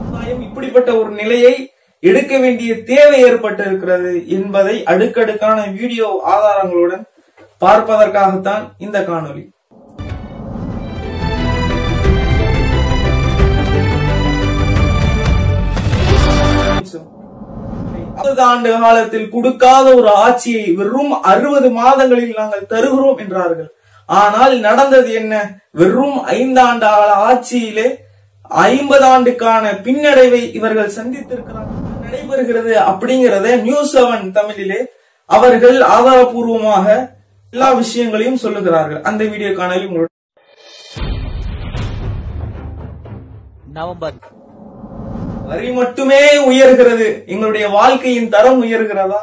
சமுதாயம் இப்படிப்பட்ட ஒரு நிலையை எடுக்க வேண்டிய தேவை ஏற்பட்டிருக்கிறது என்பதை அடுக்கடுக்கான வீடியோ ஆதாரங்களுடன் பார்ப்பதற்காகத்தான் இந்த காணொளி அறுபது ஆண்டு காலத்தில் கொடுக்காத ஒரு ஆட்சியை வெறும் அறுபது மாதங்களில் நாங்கள் தருகிறோம் என்றார்கள் ஆனால் நடந்தது என்ன வெறும் ஐந்தாண்டு கால ஆட்சியிலே ஐம்பது ஆண்டுக்கான பின்னடைவை இவர்கள் சந்தித்திருக்கிறார்கள் நடைபெறுகிறது அப்படிங்கறத நியூஸ் செவன் தமிழிலே அவர்கள் ஆதாரபூர்வமாக எல்லா விஷயங்களையும் சொல்லுகிறார்கள் அந்த வீடியோ காணொலி உங்களோட நவம்பர் வரி மட்டுமே உயர்கிறது எங்களுடைய வாழ்க்கையின் தரம் உயர்கிறதா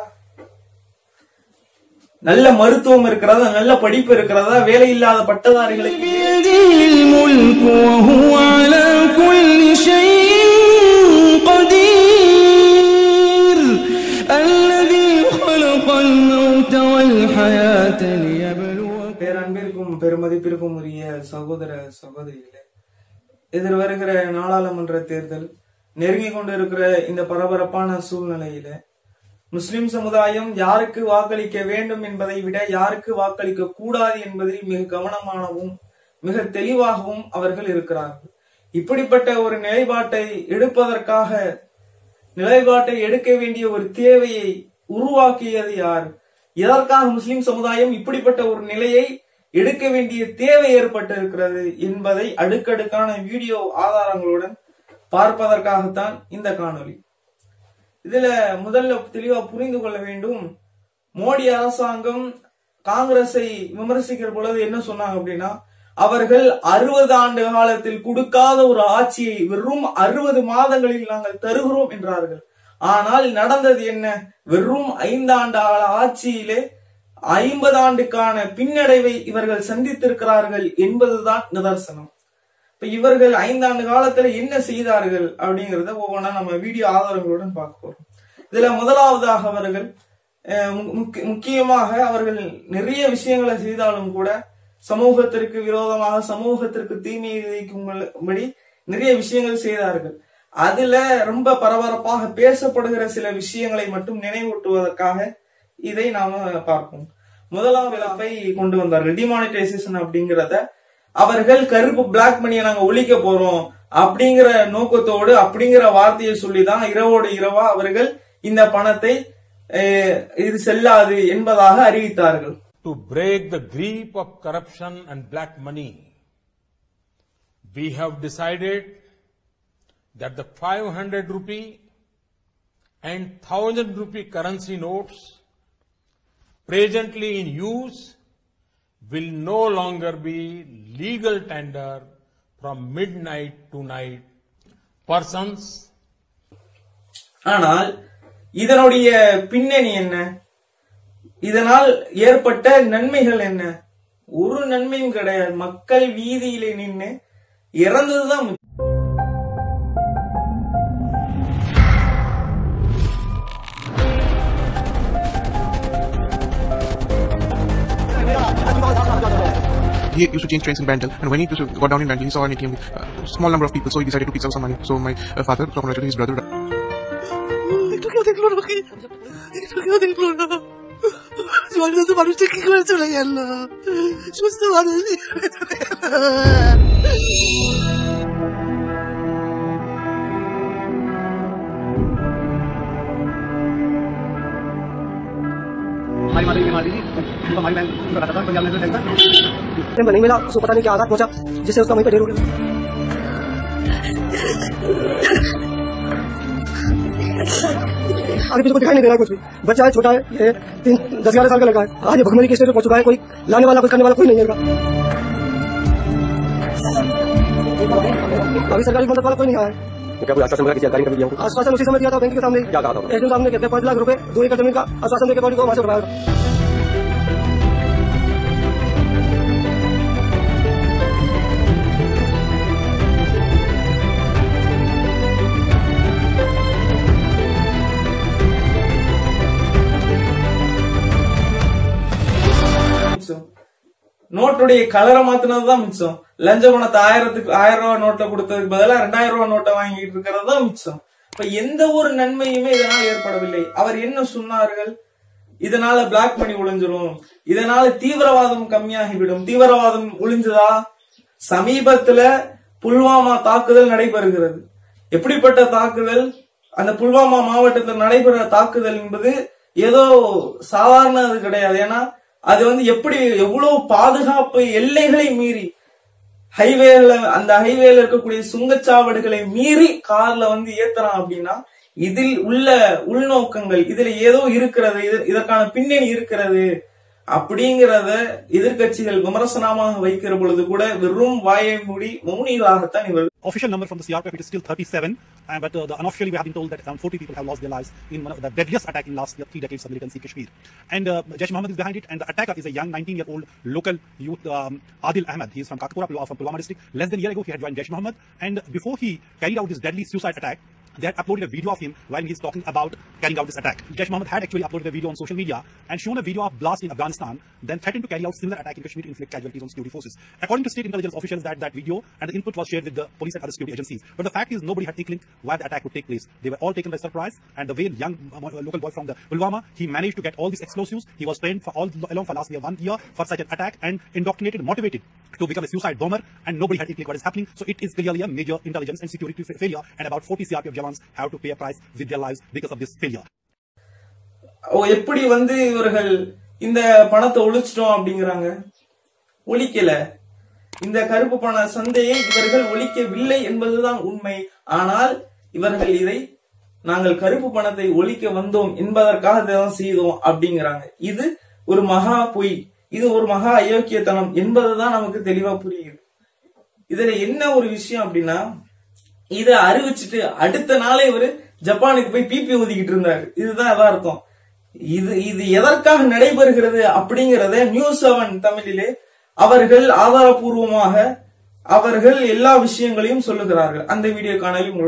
நல்ல மருத்துவம் இருக்கிறதா நல்ல படிப்பு இருக்கிறதா வேலை இல்லாத பட்டதாரிகளுக்கு بيده الملك وهو على كل شيء قدير الذي خلق الموت والحياة ليبلوكم பேரன்பிற்கும் பெருமதிப்பிற்கும் உரிய சகோதர சகோதரிகளே எதிர் வருகிற நாடாளுமன்ற தேர்தல் நெருங்கி கொண்டிருக்கிற இந்த பரபரப்பான சூழ்நிலையில முஸ்லிம் சமுதாயம் யாருக்கு வாக்களிக்க வேண்டும் என்பதை விட யாருக்கு வாக்களிக்க கூடாது என்பதில் மிக கவனமானவும் மிக தெளிவாகவும் அவர்கள் இருக்கிறார்கள் இப்படிப்பட்ட ஒரு நிலைப்பாட்டை எடுப்பதற்காக நிலைப்பாட்டை எடுக்க வேண்டிய ஒரு தேவையை உருவாக்கியது யார் எதற்காக முஸ்லிம் சமுதாயம் இப்படிப்பட்ட ஒரு நிலையை எடுக்க வேண்டிய தேவை ஏற்பட்டிருக்கிறது என்பதை அடுக்கடுக்கான வீடியோ ஆதாரங்களுடன் பார்ப்பதற்காகத்தான் இந்த காணொளி இதுல முதல்ல தெளிவா புரிந்து கொள்ள வேண்டும் மோடி அரசாங்கம் காங்கிரஸை விமர்சிக்கிற பொழுது என்ன சொன்னாங்க அப்படின்னா அவர்கள் அறுபது ஆண்டு காலத்தில் கொடுக்காத ஒரு ஆட்சியை வெறும் அறுபது மாதங்களில் நாங்கள் தருகிறோம் என்றார்கள் ஆனால் நடந்தது என்ன வெறும் ஐந்தாண்டு கால ஆட்சியிலே ஐம்பது ஆண்டுக்கான பின்னடைவை இவர்கள் சந்தித்திருக்கிறார்கள் என்பதுதான் நிதர்சனம் இப்ப இவர்கள் ஐந்தாண்டு காலத்துல என்ன செய்தார்கள் அப்படிங்கறத ஒவ்வொன்றா நம்ம வீடியோ ஆதாரங்களுடன் பார்க்க போறோம் இதுல முதலாவதாக அவர்கள் அஹ், மு- முக்கிய- முக்கியமாக அவர்கள் நிறைய விஷயங்களை செய்தாலும் கூட சமூகத்திற்கு விரோதமாக சமூகத்திற்கு தீமையை விளைவிக்கும்படி நிறைய விஷயங்கள் செய்தார்கள் அதுல ரொம்ப பரபரப்பாக பேசப்படுகிற சில விஷயங்களை மட்டும் நினைவூட்டுவதற்காக இதை நாம பார்ப்போம் முதலாம் விழாவை கொண்டு வந்தார்கள் டிமானிட்டைசேஷன் அப்படிங்கறத அவர்கள் கருப்பு பிளாக் மணியை நாங்க ஒழிக்க போறோம் அப்படிங்கிற நோக்கத்தோடு அப்படிங்கிற வார்த்தையை சொல்லிதான் இரவோடு இரவா அவர்கள் இந்த பணத்தை அஹ், இது செல்லாது என்பதாக அறிவித்தார்கள் to break the grip of corruption and black money, we have decided that the 500 rupee and 1000 rupee currency notes presently in use will no longer be legal tender from midnight to night. Persons ஆனால் இதனுடைய பின்னணி என்ன இதனால் ஏற்பட்ட நன்மைகள் என்ன ஒரு நன்மையும் கிடையாது மக்கள் வீதியிலே நின்று இறந்ததுதான் மிச்சம். He used to change trains in Bandel, and when he used to got down in Bandel, he saw an ATM with a small number of people, so he decided to pick up some money. So my uh, father, from naturally his brother, একটু কেউ দেখলো না ওকে একটু কেউ দেখলো না জলটা তো মানুষটা কি করে চলে গেল সুস্থ মানুষ কি করে চলে গেল हमारी माता की बीमार थी उनको हमारी बहन को रखा था पंजाब नेशनल बैंक का नहीं मिला उसको पता नहीं क्या आघात पहुंचा जिससे उसका वहीं पे ढेर हो गया आगे पीछे को दिखाई नहीं दे रहा है कुछ भी बच्चा है छोटा है ये तीन दस ग्यारह साल का लड़का है आज ये भगमरी के स्टेज पे पहुंच चुका है कोई लाने वाला कोई करने वाला कोई नहीं है इनका अभी सरकारी मदद वाला कोई नहीं आया है क्या कोई आश्वासन मिला किसी अधिकारी ने दिया हमको आश्वासन उसी समय दिया था बैंक के सामने क्या कहा था उन्होंने? एसडीएम साहब ने कहते पांच लाख रुपए दो एकड़ जमीन का आश्वासन देकर बॉडी को वहां से उठवाया था நோட்டுடைய கலரை மாத்தினதுதான் மிச்சம் லஞ்ச பணத்தை ஆயிரத்துக்கு ஆயிரம் ரூபாய் நோட்டை கொடுத்ததுக்கு பதிலா ரெண்டாயிரம் ரூபாய் நோட்டை வாங்கிட்டு இருக்கிறது தான் மிச்சம் இப்ப எந்த ஒரு நன்மையுமே இதனால் ஏற்படவில்லை அவர் என்ன சொன்னார்கள் இதனால பிளாக் மணி ஒளிஞ்சிரும் இதனால தீவிரவாதம் கம்மியாகிவிடும் தீவிரவாதம் ஒளிஞ்சதா சமீபத்துல புல்வாமா தாக்குதல் நடைபெறுகிறது எப்படிப்பட்ட தாக்குதல் அந்த புல்வாமா மாவட்டத்தில் நடைபெற தாக்குதல் என்பது ஏதோ சாதாரண அது கிடையாது ஏன்னா அது வந்து எப்படி எவ்வளவு பாதுகாப்பு எல்லைகளை மீறி ஹைவேல அந்த ஹைவேல இருக்கக்கூடிய சுங்கச்சாவடிகளை மீறி கார்ல வந்து ஏத்துறான் அப்படின்னா இதில் உள்ள உள்நோக்கங்கள் இதுல ஏதோ இருக்கிறது இது- இதற்கான பின்னணி இருக்கிறது அப்படிங்கிறத எதிர்க்கட்சிகள் விமர்சனமாக வைக்கிற பொழுது கூட வெறும் வாயை மூடி மௌனிகளாகத்தான் இவர் official number from the CRPF it is still 37 uh, but uh, the, unofficially we have been told that around 40 people have lost their lives in one of the deadliest attack in last three decades of militancy Kashmir and uh, Jaish Mohammed is behind it and the attacker is a young 19 year old local youth um, Adil Ahmed he is from Kakapura Pulwama- from Pulwama district less than a year ago he had joined Jaish Mohammed and before he carried out this deadly suicide attack they had uploaded a video of him while he's talking about carrying out this attack. Jaish Mohammed had actually uploaded a video on social media and shown a video of blast in Afghanistan, then threatened to carry out similar attack in Kashmir to inflict casualties on security forces. According to state intelligence officials, that, that video and the input was shared with the police and other security agencies. But the fact is, nobody had inkling where the attack would take place. They were all taken by surprise, and the way young uh, local boy from the Pulwama, he managed to get all these explosives. He was trained for all along for last year, one year for such an attack, and indoctrinated, motivated to become a suicide bomber, and nobody had inkling what is happening. So it is clearly a major intelligence and security fa- failure, and about 40 CRPF Jawans have to pay a price with their lives because of this failure. ஓ, எப்படி வந்து இவர்கள் இந்த பணத்தை ஒழிச்சிட்டோம் அப்படிங்கிறாங்க ஒழிக்கல இந்த கருப்பு பண சந்தையை இவர்கள் ஒழிக்கவில்லை என்பதுதான் உண்மை ஆனால் இவர்கள் இதை நாங்கள் கருப்பு பணத்தை ஒழிக்க வந்தோம் என்பதற்காக இதைதான் செய்தோம் அப்படிங்கிறாங்க இது ஒரு மகா பொய் இது ஒரு மகா அயோக்கியத்தனம் என்பதுதான் நமக்கு தெளிவா புரியுது இதுல என்ன ஒரு விஷயம் அப்படின்னா இத அறிவிச்சிட்டு அடுத்த நாளே இவரு ஜப்பானுக்கு போய் பிபி ஊதிக்கிட்டு இருந்தாரு இதுதான் யதார்த்தம் இது இது எதற்காக நடைபெறுகிறது அப்படிங்கறத நியூஸ் செவன் தமிழிலே அவர்கள் ஆதாரபூர்வமாக அவர்கள் எல்லா விஷயங்களையும் சொல்லுகிறார்கள் அந்த வீடியோ காணொலி உங்களோட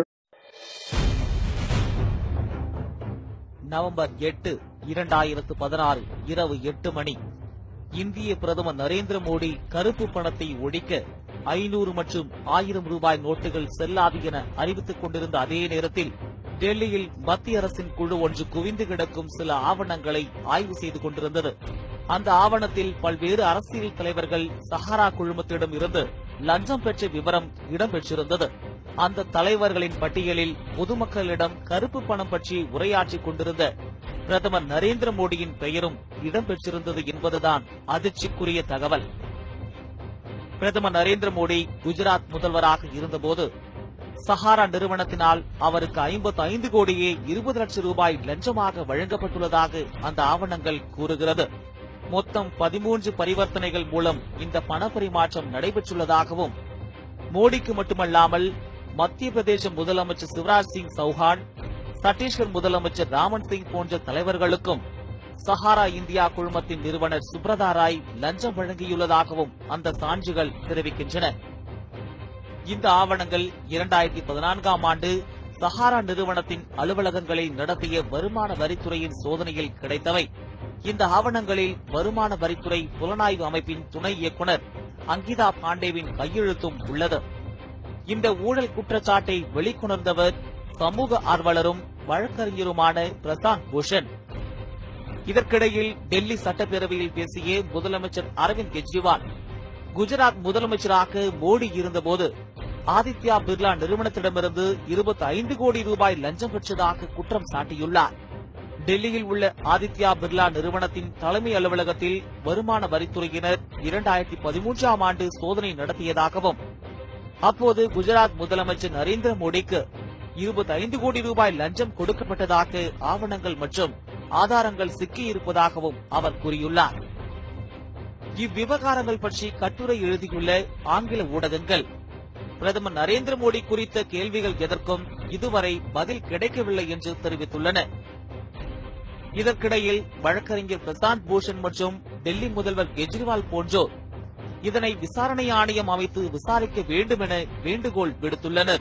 நவம்பர் எட்டு இரண்டாயிரத்து பதினாறு இரவு எட்டு மணி இந்திய பிரதமர் நரேந்திர மோடி கருப்பு பணத்தை ஒழிக்க ஐநூறு மற்றும் ஆயிரம் ரூபாய் நோட்டுகள் செல்லாது என அறிவித்துக் கொண்டிருந்த அதே நேரத்தில் டெல்லியில் மத்திய அரசின் குழு ஒன்று குவிந்து கிடக்கும் சில ஆவணங்களை ஆய்வு செய்து கொண்டிருந்தது அந்த ஆவணத்தில் பல்வேறு அரசியல் தலைவர்கள் சஹாரா குழுமத்திடம் இருந்து லஞ்சம் பெற்ற விவரம் இடம்பெற்றிருந்தது அந்த தலைவர்களின் பட்டியலில் பொதுமக்களிடம் கருப்பு பணம் பற்றி உரையாற்றிக் கொண்டிருந்த பிரதமர் நரேந்திர மோடியின் பெயரும் இடம்பெற்றிருந்தது என்பதுதான் அதிர்ச்சிக்குரிய தகவல் பிரதமர் நரேந்திர மோடி குஜராத் முதல்வராக இருந்தபோது சஹாரா நிறுவனத்தினால் அவருக்கு 55 கோடியே இருபது லட்சம் ரூபாய் லஞ்சமாக வழங்கப்பட்டுள்ளதாக அந்த ஆவணங்கள் கூறுகிறது மொத்தம் பதிமூன்று பரிவர்த்தனைகள் மூலம் இந்த பண பரிமாற்றம் நடைபெற்றுள்ளதாகவும் மோடிக்கு மட்டுமல்லாமல் மத்திய பிரதேச முதலமைச்சர் சிவராஜ் சிங் சௌஹான் சத்தீஸ்கர் முதலமைச்சர் ராமன் சிங் போன்ற தலைவர்களுக்கும் சஹாரா இந்தியா குழுமத்தின் நிறுவனர் சுப்ரதா ராய் லஞ்சம் வழங்கியுள்ளதாகவும் அந்த சான்றுகள் தெரிவிக்கின்றன இந்த ஆவணங்கள் இரண்டாயிரத்தி பதினான்காம் ஆண்டு சஹாரா நிறுவனத்தின் அலுவலகங்களை நடத்திய வருமான வரித்துறையின் சோதனையில் கிடைத்தவை இந்த ஆவணங்களில் வருமான வரித்துறை புலனாய்வு அமைப்பின் துணை இயக்குனர் அங்கிதா பாண்டேவின் கையெழுத்தும் உள்ளது இந்த ஊழல் குற்றச்சாட்டை வெளிக்கொணர்ந்தவர் சமூக ஆர்வலரும் வழக்கறிஞருமான பிரசாந்த் பூஷன் இதற்கிடையில் டெல்லி சட்டப்பேரவையில் பேசிய முதலமைச்சர் அரவிந்த் கெஜ்ரிவால் குஜராத் முதலமைச்சராக மோடி இருந்தபோது ஆதித்யா பிர்லா நிறுவனத்திடமிருந்து 25 கோடி ரூபாய் லஞ்சம் பெற்றதாக குற்றம் சாட்டியுள்ளார் டெல்லியில் உள்ள ஆதித்யா பிர்லா நிறுவனத்தின் தலைமை அலுவலகத்தில் வருமான வரித்துறையினர் இரண்டாயிரத்தி பதிமூன்றாம் ஆண்டு சோதனை நடத்தியதாகவும் அப்போது குஜராத் முதலமைச்சர் நரேந்திர மோடிக்கு 25 கோடி ரூபாய் லஞ்சம் கொடுக்கப்பட்டதாக ஆவணங்கள் மற்றும் ஆதாரங்கள் சிக்கியிருப்பதாகவும் அவர் கூறியுள்ளார் இவ்விவகாரங்கள் பற்றி கட்டுரை எழுதியுள்ள ஆங்கில ஊடகங்கள் பிரதமர் நரேந்திர மோடி குறித்த கேள்விகள் எதற்கும் இதுவரை பதில் கிடைக்கவில்லை என்று தெரிவித்துள்ளன இதற்கிடையில் வழக்கறிஞர் பிரசாந்த் பூஷன் மற்றும் டெல்லி முதல்வர் கெஜ்ரிவால் போன்றோர் இதனை விசாரணை ஆணையம் அமைத்து விசாரிக்க வேண்டும் என வேண்டுகோள் விடுத்துள்ளனர்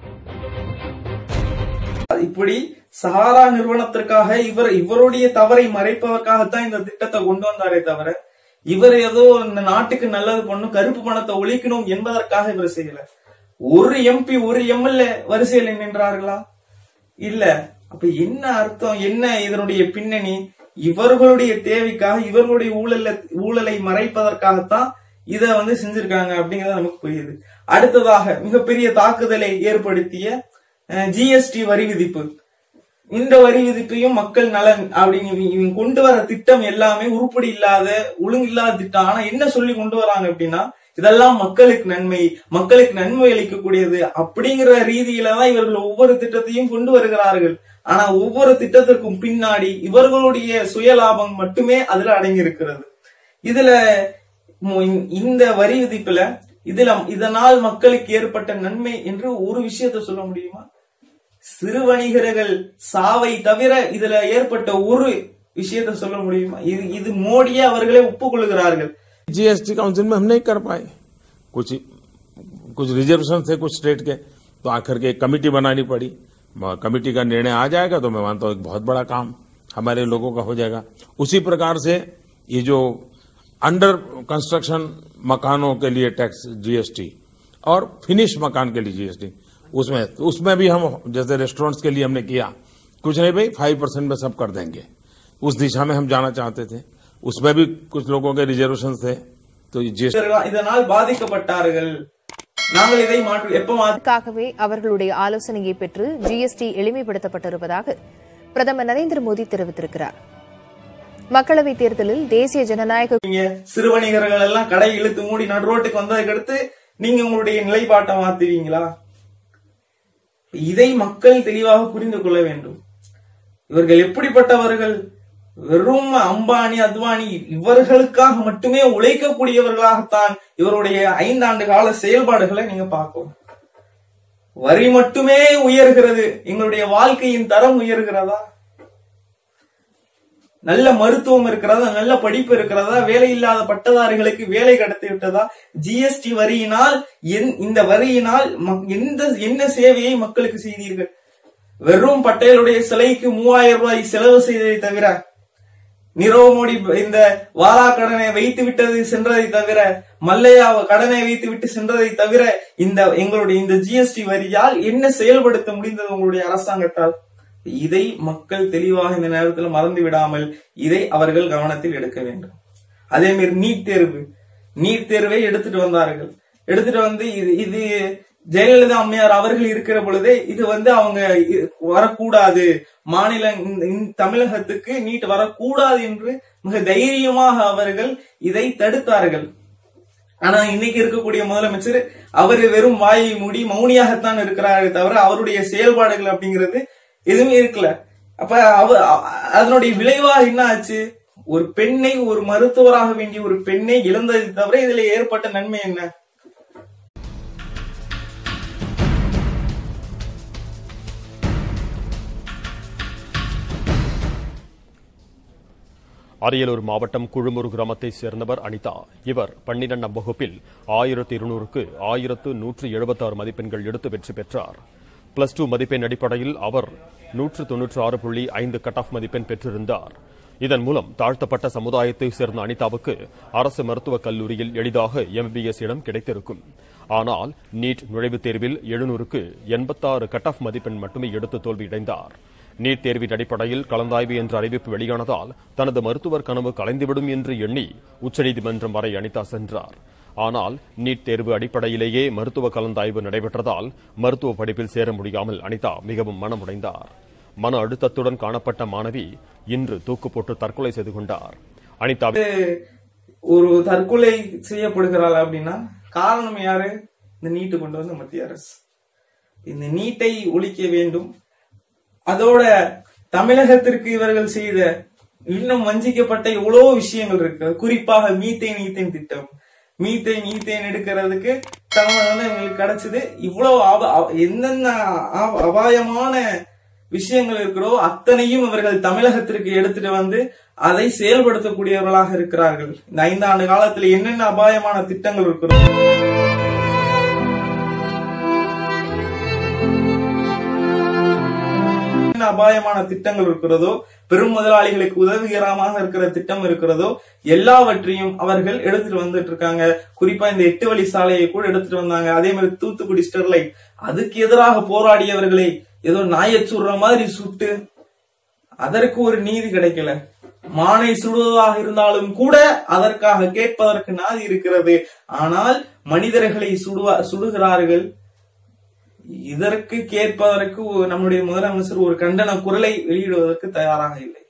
இப்படி சஹாரா நிறுவனத்திற்காக இவர் இவருடைய தவறை மறைப்பதற்காகத்தான் இந்த திட்டத்தை கொண்டு வந்தாரே தவிர இவர் ஏதோ இந்த நாட்டுக்கு நல்லது பண்ணும் கருப்பு பணத்தை ஒழிக்கணும் என்பதற்காக இவர் செய்யல ஒரு எம்பி ஒரு எம்எல்ஏ வரிசையில் நின்றார்களா இல்ல அப்ப என்ன அர்த்தம் என்ன இதனுடைய பின்னணி இவர்களுடைய தேவைக்காக இவர்களுடைய ஊழல ஊழலை மறைப்பதற்காகத்தான் இத வந்து செஞ்சிருக்காங்க அப்படிங்கறது நமக்கு புரியுது அடுத்ததாக மிகப்பெரிய தாக்குதலை ஏற்படுத்திய ஜிஎஸ்டி வரி விதிப்பு இந்த வரி விதிப்பையும் மக்கள் நலன் அப்படின்னு இவங்க- இவங்க கொண்டு வர திட்டம் எல்லாமே உருப்படி இல்லாத ஒழுங்கில்லாத திட்டம் ஆனா என்ன சொல்லி கொண்டு வராங்க அப்படின்னா இதெல்லாம் மக்களுக்கு நன்மை மக்களுக்கு நன்மை அளிக்கக்கூடியது அப்படிங்கிற ரீதியில தான் இவர்கள் ஒவ்வொரு திட்டத்தையும் கொண்டு வருகிறார்கள் ஆனா ஒவ்வொரு திட்டத்திற்கும் பின்னாடி இவர்களுடைய சுயலாபம் மட்டுமே அதுல அடங்கி இருக்கிறது இதுல மு- இந்த வரி விதிப்புல இதுல இதனால் மக்களுக்கு ஏற்பட்ட நன்மை என்று ஒரு விஷயத்தை சொல்ல முடியுமா சிறு வணிகர்கள் சாவை தவிர இதுல ஏற்பட்ட ஒரு விஷயத்தை சொல்ல முடியுமா இது இது மோடியே அவர்களே ஒப்புக்கொள்கிறார்கள் जीएसटी काउंसिल में हम नहीं कर पाए कुछ कुछ रिजर्वेशन थे कुछ स्टेट के तो आखिर के एक कमेटी बनानी पड़ी म- कमेटी का निर्णय आ जाएगा तो मैं मानता हूं एक बहुत बड़ा काम हमारे लोगों का हो जाएगा उसी प्रकार से ये जो अंडर कंस्ट्रक्शन मकानों के लिए टैक्स जीएसटी और फिनिश मकान के लिए जीएसटी उसमें तो उसमें भी हम जैसे रेस्टोरेंट्स के लिए हमने किया कुछ नहीं भाई फाइव परसेंट में सब कर देंगे उस दिशा में हम जाना चाहते थे उसमें भी कुछ लोगों के रिजर्वेशन थे तो ये जीएसटी இவர்கள் இதனால் பாதிக்கப்பட்டார்கள் நாங்கள் இதை மாற்று எப்ப மாற்ற அதற்காகவே அவர்களுடைய ஆலோசனையை பெற்று ஜிஎஸ்டி எளிமைப்படுத்தப்பட்டிருப்பதாக பிரதமர் நரேந்திர மோடி தெரிவித்திருக்கிறார் மக்களவைத் தேர்தலில் தேசிய ஜனநாயக நீங்க சிறு வணிகர்கள் எல்லாம் கடை இழுத்து மூடி நடுரோட்டுக்கு வந்ததுக்கு அடுத்து நீங்க உங்களுடைய நிலைப்பாட்டை மாத்துவீங்களா இதை மக்கள் தெளிவாக புரிந்து கொள்ள வேண்டும் இவர்கள் எப்படிப்பட்டவர்கள் வெறும் அம்பானி அத்வானி இவர்களுக்காக மட்டுமே உழைக்கக்கூடியவர்களாகத்தான் இவருடைய ஐந்தாண்டு கால செயல்பாடுகளை நீங்க பார்க்கணும் வரி மட்டுமே உயர்கிறது எங்களுடைய வாழ்க்கையின் தரம் உயர்கிறதா நல்ல மருத்துவம் இருக்கிறதா நல்ல படிப்பு இருக்கிறதா வேலை இல்லாத பட்டதாரிகளுக்கு வேலை கிடைத்து விட்டதா ஜிஎஸ்டி வரியினால் என்- இந்த வரியினால் மக்- எந்த என்ன சேவையை மக்களுக்கு செய்தீர்கள் வெறும் பட்டேலுடைய சிலைக்கு மூவாயிரம் ரூபாய் செலவு செய்ததை தவிர நிரவ் மோடி இந்த வாரா கடனை வைத்து விட்டது சென்றதை தவிர மல்லையா கடனை வைத்து விட்டு சென்றதை தவிர இந்த எங்களுடைய இந்த ஜிஎஸ்டி வரியால் என்ன செயல்படுத்த முடிந்தது உங்களுடைய அரசாங்கத்தால் இதை மக்கள் தெளிவாக இந்த நேரத்தில் மறந்து விடாமல் இதை அவர்கள் கவனத்தில் எடுக்க வேண்டும் அதே மாதிரி நீட் தேர்வு நீட் தேர்வை எடுத்துட்டு வந்தார்கள் எடுத்துட்டு வந்து இது இது ஜெயலலிதா அம்மையார் அவர்கள் இருக்கிற பொழுதே இது வந்து அவங்க இ- வரக்கூடாது மாநில இந்த- இந்த தமிழகத்துக்கு நீட் வரக்கூடாது என்று மிக தைரியமாக அவர்கள் இதை தடுத்தார்கள் ஆனா இன்னைக்கு இருக்கக்கூடிய முதலமைச்சர் அவர் வெறும் வாயை மூடி மௌனியாகத்தான் இருக்கிறாரே தவிர அவருடைய செயல்பாடுகள் அப்படிங்கிறது எதுவுமே இருக்கல அப்ப அவ அ- அதனுடைய விளைவாக என்ன ஆச்சு ஒரு பெண்ணை ஒரு மருத்துவராக வேண்டிய ஒரு பெண்ணை இழந்ததை தவிர இதுல ஏற்பட்ட நன்மை என்ன அரியலூர் மாவட்டம் குழுமூர் கிராமத்தைச் சேர்ந்தவர் அனிதா இவர் பன்னிரண்டாம் வகுப்பில் ஆயிரத்து இருநூறுக்கு ஆயிரத்து நூற்று எழுபத்தாறு மதிப்பெண்கள் எடுத்து வெற்றி பெற்றார் பிளஸ் டூ மதிப்பெண் அடிப்படையில் அவர் நூற்று தொன்னூற்று ஆறு புள்ளி ஐந்து கட் ஆஃப் மதிப்பெண் பெற்றிருந்தார் இதன் மூலம் தாழ்த்தப்பட்ட சமுதாயத்தைச் சேர்ந்த அனிதாவுக்கு அரசு மருத்துவக் கல்லூரியில் எளிதாக எம்பிபிஎஸ் இடம் கிடைத்திருக்கும் ஆனால் நீட் நுழைவுத் தேர்வில் எழுநூறுக்கு எண்பத்தாறு கட் ஆஃப் மதிப்பெண் மட்டுமே எடுத்து தோல்வியடைந்தார் நீட் தேர்வின் அடிப்படையில் கலந்தாய்வு என்ற அறிவிப்பு வெளியானதால் தனது மருத்துவர் கனவு கலைந்துவிடும் என்று எண்ணி உச்சநீதிமன்றம் வரை அனிதா சென்றார் ஆனால் நீட் தேர்வு அடிப்படையிலேயே மருத்துவ கலந்தாய்வு நடைபெற்றதால் மருத்துவ படிப்பில் சேர முடியாமல் அனிதா மிகவும் மனமுடைந்தார் மன அழுத்தத்துடன் காணப்பட்ட மாணவி இன்று தூக்கு போட்டு தற்கொலை செய்து கொண்டார் அனிதா ஒரு தற்கொலை செய்யப்படுகிறாள் அப்படின்னா காரணம் யாரு இந்த நீட்டு கொண்டு வந்த மத்திய அரசு இந்த நீட்டை ஒழிக்க வேண்டும் அதோட தமிழகத்திற்கு இவர்கள் செய்த இன்னும் வஞ்சிக்கப்பட்ட எவ்வளவோ விஷயங்கள் இருக்கு குறிப்பாக மீத்தேன் ஈத்தேன் திட்டம் மீத்தேன் ஈத்தேன் எடுக்கிறதுக்கு தமிழ் எங்களுக்கு கிடைச்சது இவ்வளவு ஆப- அ- என்னென்ன ஆ- அபாயமான விஷயங்கள் இருக்கிறோ அத்தனையும் இவர்கள் தமிழகத்திற்கு எடுத்துட்டு வந்து அதை செயல்படுத்தக்கூடியவர்களாக இருக்கிறார்கள் இந்த ஐந்தாண்டு காலத்தில் என்னென்ன அபாயமான திட்டங்கள் இருக்கிறோ அபாயமான திட்டங்கள் இருக்கிறதோ பெரும் முதலாளிகளுக்கு உதவிகரமாக இருக்கிற திட்டம் இருக்கிறதோ எல்லாவற்றையும் அவர்கள் எடுத்துட்டு வந்துட்டு இருக்காங்க குறிப்பா இந்த எட்டு வழி சாலையை கூட எடுத்துட்டு வந்தாங்க அதே மாதிரி தூத்துக்குடி ஸ்டெர்லைட் அதுக்கு எதிராக போராடியவர்களை ஏதோ நாயை சுடுற மாதிரி சுட்டு அதற்கு ஒரு நீதி கிடைக்கல மானை சுடுவதாக இருந்தாலும் கூட அதற்காக கேட்பதற்கு நாதி இருக்கிறது ஆனால் மனிதர்களை சுடுவா சுடுகிறார்கள் இதற்கு கேட்பதற்கு ஒரு- நம்முடைய முதலமைச்சர் ஒரு கண்டன குரலை வெளியிடுவதற்கு தயாராக இல்லை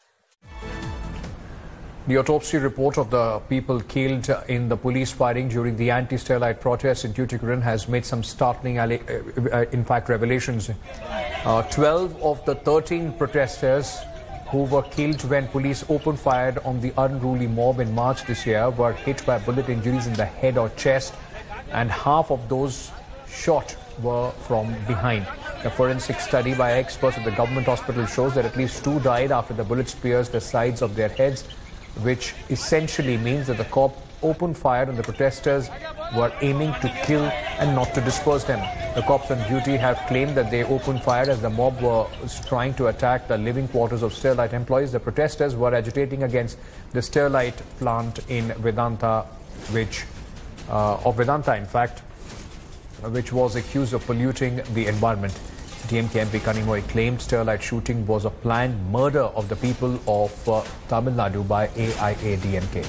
The autopsy report of the people killed in the police firing during the anti-Sterlite protests in Tuticorin has made some startling, alle- uh, uh, in fact, revelations. Uh, 12 of the 13 protesters who were killed when police opened fire on the unruly mob in March this year were hit by bullet injuries in the head or chest, and half of those shot were from behind. A forensic study by experts at the government hospital shows that at least two died after the bullets pierced the sides of their heads, which essentially means that the cop opened fire and the protesters were aiming to kill and not to disperse them. The cops on duty have claimed that they opened fire as the mob was trying to attack the living quarters of Sterlite employees. The protesters were agitating against the Sterlite plant in Vedanta, which uh, of Vedanta, in fact, which was accused of polluting the environment. DMK MP Kanimoy claimed Sterlite shooting was a planned murder of the people of uh, Tamil Nadu by AIADMK.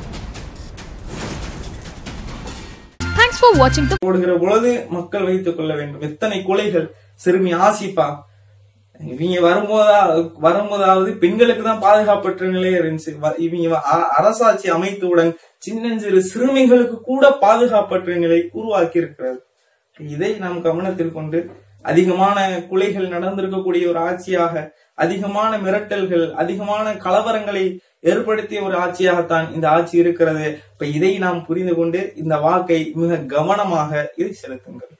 Thanks for watching the போடுகிற பொழுது மக்கள் வைத்துக் கொள்ள வேண்டும் எத்தனை கொலைகள் சிறுமி ஆசிப்பா இவங்க வரும்போதா வரும்போதாவது பெண்களுக்கு தான் பாதுகாப்பற்ற நிலை இருந்துச்சு வ- இவங்க அ- அரசாட்சி அமைத்தவுடன் சின்னஞ்சிறு சிறுமிகளுக்கு கூட பாதுகாப்பற்ற நிலை உருவாக்கி இருக்கிறது இதை நாம் கவனத்தில் கொண்டு அதிகமான கொலைகள் நடந்திருக்கக்கூடிய ஒரு ஆட்சியாக அதிகமான மிரட்டல்கள் அதிகமான கலவரங்களை ஏற்படுத்திய ஒரு ஆட்சியாகத்தான் இந்த ஆட்சி இருக்கிறது இப்ப இதை நாம் புரிந்து கொண்டு இந்த வாக்கை மிக கவனமாக இதை செலுத்துங்கள்